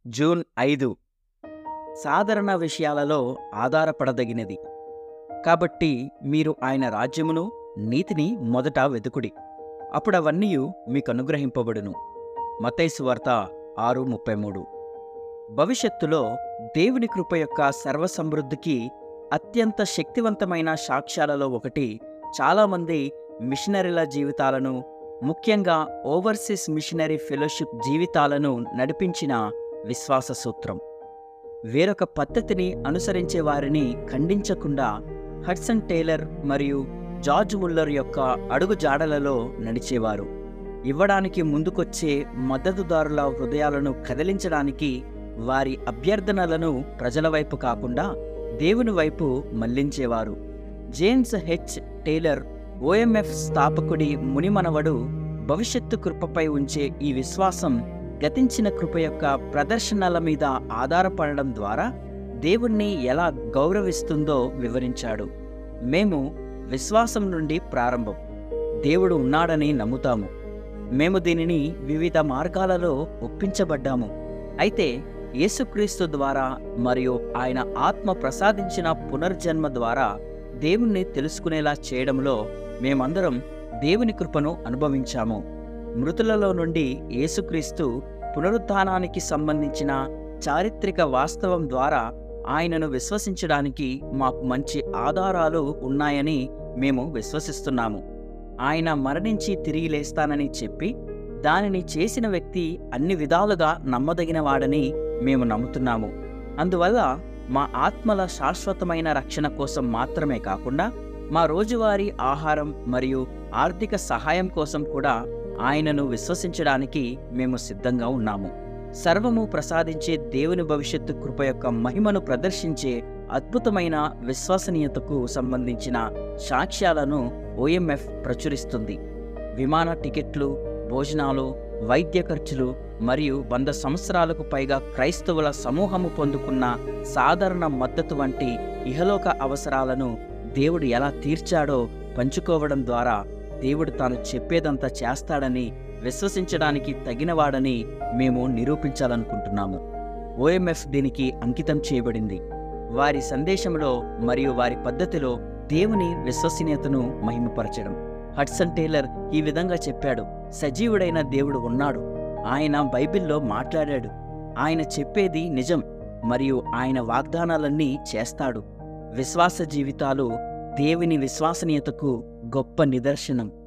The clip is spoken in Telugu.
జూన్ ఐదు సాధారణ విషయాలలో ఆధారపడదగినది కాబట్టి మీరు ఆయన రాజ్యమును నీతిని మొదట వెతుకుడి అప్పుడు అవన్నీ మీకు అనుగ్రహింపబడును మతైసు వార్త ఆరు ముప్పై మూడు భవిష్యత్తులో దేవుని కృప యొక్క సర్వసమృద్ధికి అత్యంత శక్తివంతమైన సాక్ష్యాలలో ఒకటి చాలామంది మిషనరీల జీవితాలను ముఖ్యంగా ఓవర్సీస్ మిషనరీ ఫెలోషిప్ జీవితాలను నడిపించిన విశ్వాస సూత్రం వేరొక పద్ధతిని అనుసరించే వారిని ఖండించకుండా హడ్సన్ టేలర్ మరియు జార్జ్ ముల్లర్ యొక్క అడుగు జాడలలో నడిచేవారు ఇవ్వడానికి ముందుకొచ్చే మద్దతుదారుల హృదయాలను కదిలించడానికి వారి అభ్యర్థనలను ప్రజల వైపు కాకుండా దేవుని వైపు మళ్లించేవారు జేమ్స్ హెచ్ టేలర్ ఓఎంఎఫ్ స్థాపకుడి మునిమనవడు భవిష్యత్తు కృపపై ఉంచే ఈ విశ్వాసం గతించిన కృప యొక్క ప్రదర్శనల మీద ఆధారపడడం ద్వారా దేవుణ్ణి ఎలా గౌరవిస్తుందో వివరించాడు మేము విశ్వాసం నుండి ప్రారంభం దేవుడు ఉన్నాడని నమ్ముతాము మేము దీనిని వివిధ మార్గాలలో ఒప్పించబడ్డాము అయితే యేసుక్రీస్తు ద్వారా మరియు ఆయన ఆత్మ ప్రసాదించిన పునర్జన్మ ద్వారా దేవుణ్ణి తెలుసుకునేలా చేయడంలో మేమందరం దేవుని కృపను అనుభవించాము మృతులలో నుండి యేసుక్రీస్తు పునరుత్థానానికి సంబంధించిన చారిత్రక వాస్తవం ద్వారా ఆయనను విశ్వసించడానికి మాకు మంచి ఆధారాలు ఉన్నాయని మేము విశ్వసిస్తున్నాము ఆయన మరణించి తిరిగి లేస్తానని చెప్పి దానిని చేసిన వ్యక్తి అన్ని విధాలుగా నమ్మదగినవాడని మేము నమ్ముతున్నాము అందువల్ల మా ఆత్మల శాశ్వతమైన రక్షణ కోసం మాత్రమే కాకుండా మా రోజువారీ ఆహారం మరియు ఆర్థిక సహాయం కోసం కూడా ఆయనను విశ్వసించడానికి మేము సిద్ధంగా ఉన్నాము సర్వము ప్రసాదించే దేవుని భవిష్యత్తు కృప యొక్క మహిమను ప్రదర్శించే అద్భుతమైన విశ్వసనీయతకు సంబంధించిన సాక్ష్యాలను ఓఎంఎఫ్ ప్రచురిస్తుంది విమాన టికెట్లు భోజనాలు వైద్య ఖర్చులు మరియు వంద సంవత్సరాలకు పైగా క్రైస్తవుల సమూహము పొందుకున్న సాధారణ మద్దతు వంటి ఇహలోక అవసరాలను దేవుడు ఎలా తీర్చాడో పంచుకోవడం ద్వారా దేవుడు తాను చెప్పేదంతా చేస్తాడని విశ్వసించడానికి తగినవాడని మేము నిరూపించాలనుకుంటున్నాము ఓఎంఎఫ్ దీనికి అంకితం చేయబడింది వారి సందేశంలో మరియు వారి పద్ధతిలో దేవుని విశ్వసనీయతను మహిమపరచడం హడ్సన్ టేలర్ ఈ విధంగా చెప్పాడు సజీవుడైన దేవుడు ఉన్నాడు ఆయన బైబిల్లో మాట్లాడాడు ఆయన చెప్పేది నిజం మరియు ఆయన వాగ్దానాలన్నీ చేస్తాడు విశ్వాస జీవితాలు దేవుని విశ్వసనీయతకు గొప్ప నిదర్శనం